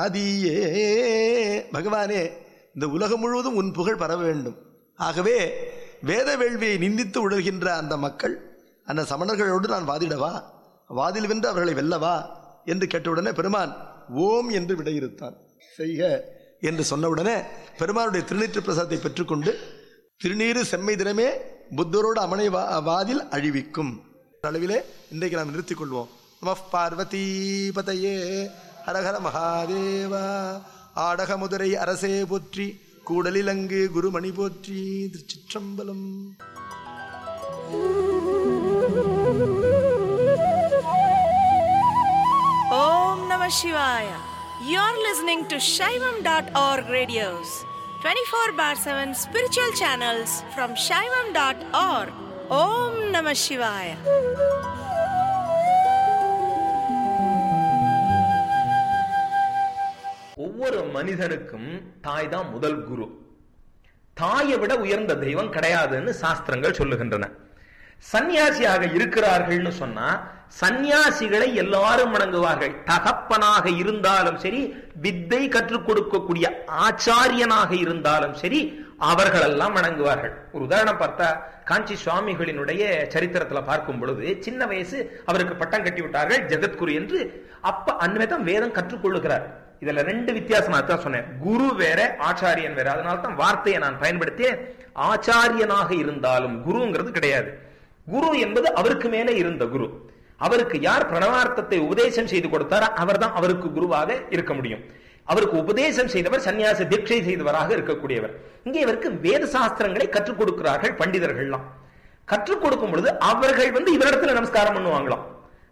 அதியே பகவானே இந்த உலகம் முழுவதும் உன் புகழ் பரவ வேண்டும் ஆகவே வேத வேள்வியை நிந்தித்து உழல்கின்ற அந்த மக்கள் அந்த சமணர்களோடு நான் வாதிடவா வாதில் வென்று அவர்களை வெல்லவா என்று கேட்டவுடனே பெருமான் ஓம் என்று விடையிறுத்தான் செய்க என்று சொன்னவுடனே பெருமானுடைய திருநீற்று பிரசாதத்தை பெற்றுக்கொண்டு திருநீறு செம்மை தினமே புத்தரோடு அமனை வா வாதில் அழிவிக்கும் அளவிலே இன்றைக்கு நாம் நிறுத்திக் கொள்வோம் நம பார்வதி பதையே ஹரஹர மகாதேவா ஆடக முதுரை அரசே போற்றி கூடலிலங்கு குருமணி போற்றி திருச்சிற்றம்பலம் Om Namah Shivaya. You're listening to Shaivam.org radios, 24 bar 7 spiritual channels from Shaivam.org. Om Namah Shivaya. ஒவ்வொரு மனிதனுக்கும் தாய் தான் முதல் குரு தாயை விட உயர்ந்த தெய்வம் கிடையாதுன்னு சாஸ்திரங்கள் சொல்லுகின்றன சந்நியாசியாக இருக்கிறார்கள்னு சொன்னா சந்நியாசிகளை எல்லாரும் வணங்குவார்கள் தகப்பனாக இருந்தாலும் சரி வித்தை கற்றுக் கொடுக்கக்கூடிய ஆச்சாரியனாக இருந்தாலும் சரி அவர்களெல்லாம் வணங்குவார்கள் ஒரு உதாரணம் பார்த்தா காஞ்சி சுவாமிகளினுடைய சரித்திரத்துல பார்க்கும் பொழுது சின்ன வயசு அவருக்கு பட்டம் கட்டி விட்டார்கள் ஜெகத்குரு என்று அப்ப அன்மைதான் வேதம் கற்றுக்கொள்ளுகிறார் இதுல ரெண்டு வித்தியாசம் நான் தான் சொன்னேன் குரு வேற ஆச்சாரியன் வேற அதனால தான் வார்த்தையை நான் பயன்படுத்திய ஆச்சாரியனாக இருந்தாலும் குருங்கிறது கிடையாது குரு என்பது அவருக்கு மேலே இருந்த குரு அவருக்கு யார் பிரணவார்த்தத்தை உபதேசம் செய்து கொடுத்தாரோ அவர்தான் அவருக்கு குருவாக இருக்க முடியும் அவருக்கு உபதேசம் செய்தவர் சன்னியாச தீட்சை செய்தவராக இருக்கக்கூடியவர் இங்கே இவருக்கு வேத சாஸ்திரங்களை கற்றுக் கொடுக்கிறார்கள் பண்டிதர்கள்லாம் கற்றுக் கொடுக்கும் பொழுது அவர்கள் வந்து இவரிடத்துல நமஸ்காரம் பண்ணுவாங்களாம்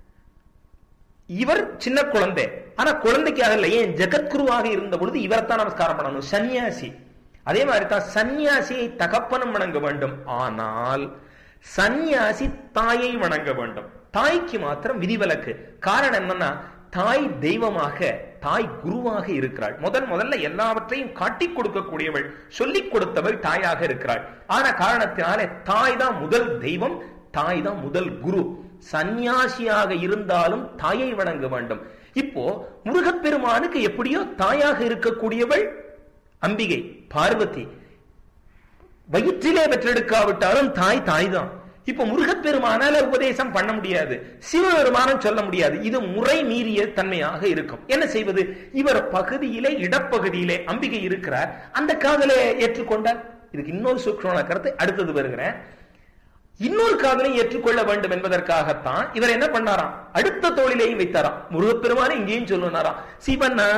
இவர் சின்ன குழந்தை ஆனா குழந்தைக்காக இல்லை ஏன் ஜெகத்குருவாக இருந்த பொழுது இவரைத்தான் நமஸ்காரம் பண்ணணும் சன்னியாசி அதே மாதிரி தான் சன்னியாசியை தகப்பனும் வணங்க வேண்டும் ஆனால் சந்நியாசி தாயை வணங்க வேண்டும் தாய்க்கு மாத்திரம் விதிவிலக்கு காரணம் என்னன்னா தாய் தெய்வமாக தாய் குருவாக இருக்கிறாள் முதன் முதல்ல எல்லாவற்றையும் காட்டிக் கொடுக்கக்கூடியவள் சொல்லிக் கொடுத்தவள் தாயாக இருக்கிறாள் ஆன காரணத்தினாலே தாய் தான் முதல் தெய்வம் தாய் தான் முதல் குரு சந்நியாசியாக இருந்தாலும் தாயை வணங்க வேண்டும் இப்போ முருகப்பெருமானுக்கு எப்படியோ தாயாக இருக்கக்கூடியவள் அம்பிகை பார்வதி வயிற்றிலே பெற்றெடுக்காவிட்டாலும் தாய் தாய் தான் இப்ப முருகப்பெருமானால உபதேசம் பண்ண முடியாது சிவபெருமானம் சொல்ல முடியாது இது முறை மீறிய தன்மையாக இருக்கும் என்ன செய்வது இவர் பகுதியிலே இடப்பகுதியிலே அம்பிகை இருக்கிறார் அந்த காதலை ஏற்றுக்கொண்டார் இதுக்கு இன்னொரு சூக்ஷமான கருத்தை அடுத்தது வருகிறேன் இன்னொரு காதலை ஏற்றுக்கொள்ள வேண்டும் என்பதற்காகத்தான் இவர் என்ன பண்ணாராம் அடுத்த தோளிலேயும் வைத்தாராம் முருகப்பெருமானை இங்கேயும் சொல்லுனாராம் சிவனா